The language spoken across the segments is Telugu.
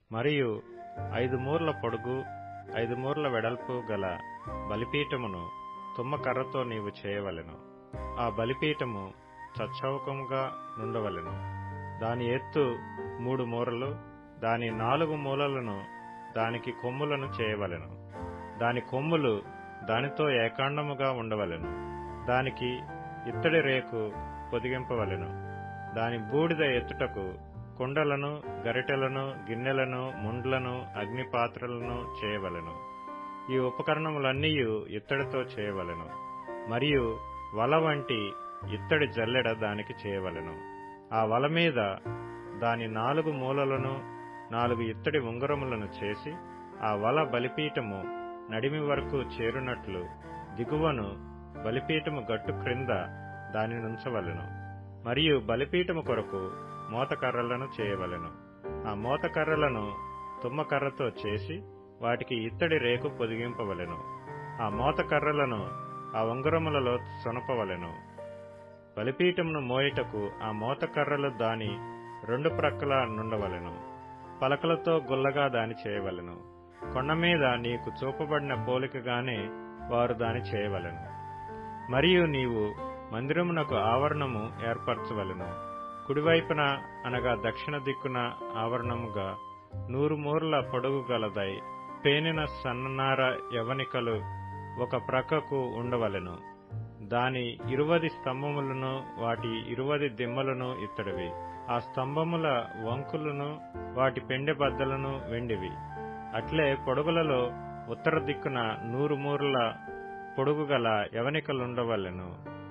మరియు ఐదు మూర్ల పొడుగు ఐదు మూర్ల వెడల్పు గల బలిపీఠమును తుమ్మకర్రతో నీవు చేయవలెను ఆ బలిపీఠము చచ్చౌకముగా నుండవలెను దాని ఎత్తు మూడు మూరలు దాని నాలుగు మూలలను దానికి కొమ్ములను చేయవలెను దాని కొమ్ములు దానితో ఏకాండముగా ఉండవలెను దానికి ఇత్తడి రేకు పొదిగింపవలెను దాని బూడిద ఎత్తుటకు కుండలను గరిటెలను గిన్నెలను ముండ్లను అగ్నిపాత్రలను చేయవలెను ఈ ఉపకరణములన్నీ ఇత్తడితో చేయవలెను మరియు వల వంటి ఇత్తడి జల్లెడ దానికి చేయవలెను ఆ వల మీద దాని నాలుగు మూలలను నాలుగు ఇత్తడి ఉంగరములను చేసి ఆ వల బలిపీఠము నడిమి వరకు చేరునట్లు దిగువను బలిపీఠము గట్టు క్రింద దాని నుంచవలెను మరియు బలిపీఠము కొరకు మోతకర్రలను చేయవలెను ఆ మోతకర్రలను తుమ్మకర్రతో చేసి వాటికి ఇత్తడి రేకు పొదిగింపవలెను ఆ మోతకర్రలను ఆ ఉంగరములలో సొనపవలెను బలిపీఠమును మోయుటకు ఆ మోతకర్రలు దాని రెండు ప్రక్కల నుండవలెను పలకలతో గుల్లగా దాని చేయవలెను కొండ మీద నీకు చూపబడిన పోలికగానే వారు దాని చేయవలెను మరియు నీవు మందిరమునకు ఆవరణము ఏర్పరచవలెను కుడివైపున అనగా దక్షిణ దిక్కున ఆవరణముగా నూరు మూర్ల పొడుగు గలదై పేనిన సన్ననార యవనికలు ఒక ప్రక్కకు ఉండవలెను దాని ఇరువది స్తంభములను వాటి ఇరువది దిమ్మలను ఇత్తడివి ఆ స్తంభముల వంకులను వాటి పెండె బద్దలను వెండివి అట్లే పొడుగులలో ఉత్తర దిక్కున నూరు మూర్ల పొడుగు గల యవనికలుండవలెను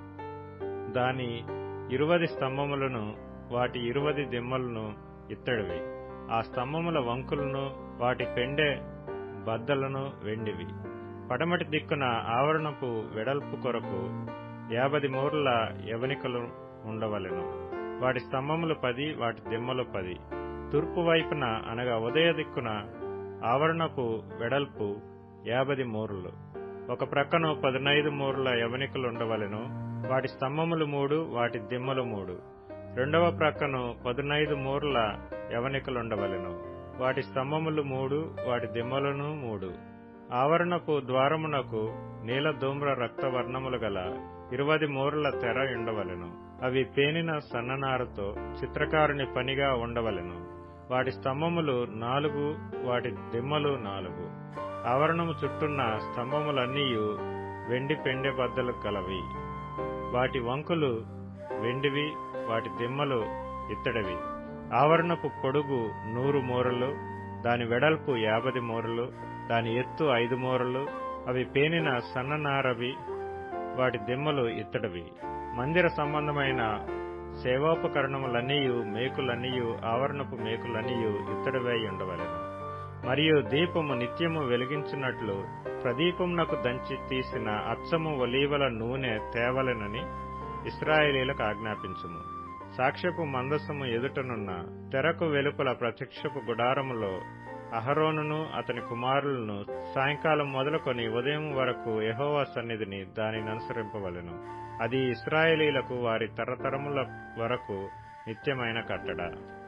దాని ఇరువది స్తంభములను వాటి ఇరువది దిమ్మలను ఇత్తడివి ఆ స్తంభముల వంకులను వాటి పెండె బద్దలను వెండివి పడమటి దిక్కున ఆవరణపు వెడల్పు కొరకు యాభది మూర్ల యవనికలు ఉండవలెను వాటి స్తంభములు పది వాటి దిమ్మలు పది తూర్పు వైపున అనగా ఉదయ దిక్కున ఆవరణపు వెడల్పు యాభది మూరలు ఒక ప్రక్కను పదినైదు మూరల యవనికలు ఉండవలెను వాటి స్తంభములు మూడు వాటి దిమ్మలు మూడు రెండవ ప్రక్కను పదునైదు మూరల యవనికలుండవలెను వాటి స్తంభములు మూడు వాటి దిమ్మలను మూడు ఆవరణపు ద్వారమునకు నీల ధూమ్ర రక్తవర్ణములు గల ఇరువది మూరల తెర ఉండవలెను అవి పేనిన సన్ననారతో చిత్రకారుని పనిగా ఉండవలెను వాటి స్తంభములు నాలుగు వాటి దిమ్మలు నాలుగు ఆవరణము చుట్టున్న స్తంభములన్నీ వెండి పెండె బద్దలు గలవి వాటి వంకులు వెండివి వాటి దిమ్మలు ఇత్తడివి ఆవరణపు పొడుగు నూరు మూరలు దాని వెడల్పు యాభది మూరలు దాని ఎత్తు ఐదు మూరలు అవి పేనిన సన్ననారవి వాటి దిమ్మలు ఇత్తడివి మందిర సంబంధమైన సేవోపకరణములన్నీయు మేకులన్నీయు ఆవరణపు మేకులన్నీయు ఇత్తడివై ఉండవలెను మరియు దీపము నిత్యము వెలిగించినట్లు ప్రదీపమునకు దంచి తీసిన అచ్చము ఒలీవల నూనె తేవలెనని ఇస్రాయేలీలకు ఆజ్ఞాపించుము సాక్ష్యపు మందసము ఎదుటనున్న తెరకు వెలుపల ప్రత్యక్షపు గుడారములో అహరోనును అతని కుమారులను సాయంకాలం మొదలుకొని ఉదయం వరకు యహోవా సన్నిధిని దానిని అనుసరింపవలెను అది ఇస్రాయేలీలకు వారి తరతరముల వరకు నిత్యమైన కట్టడ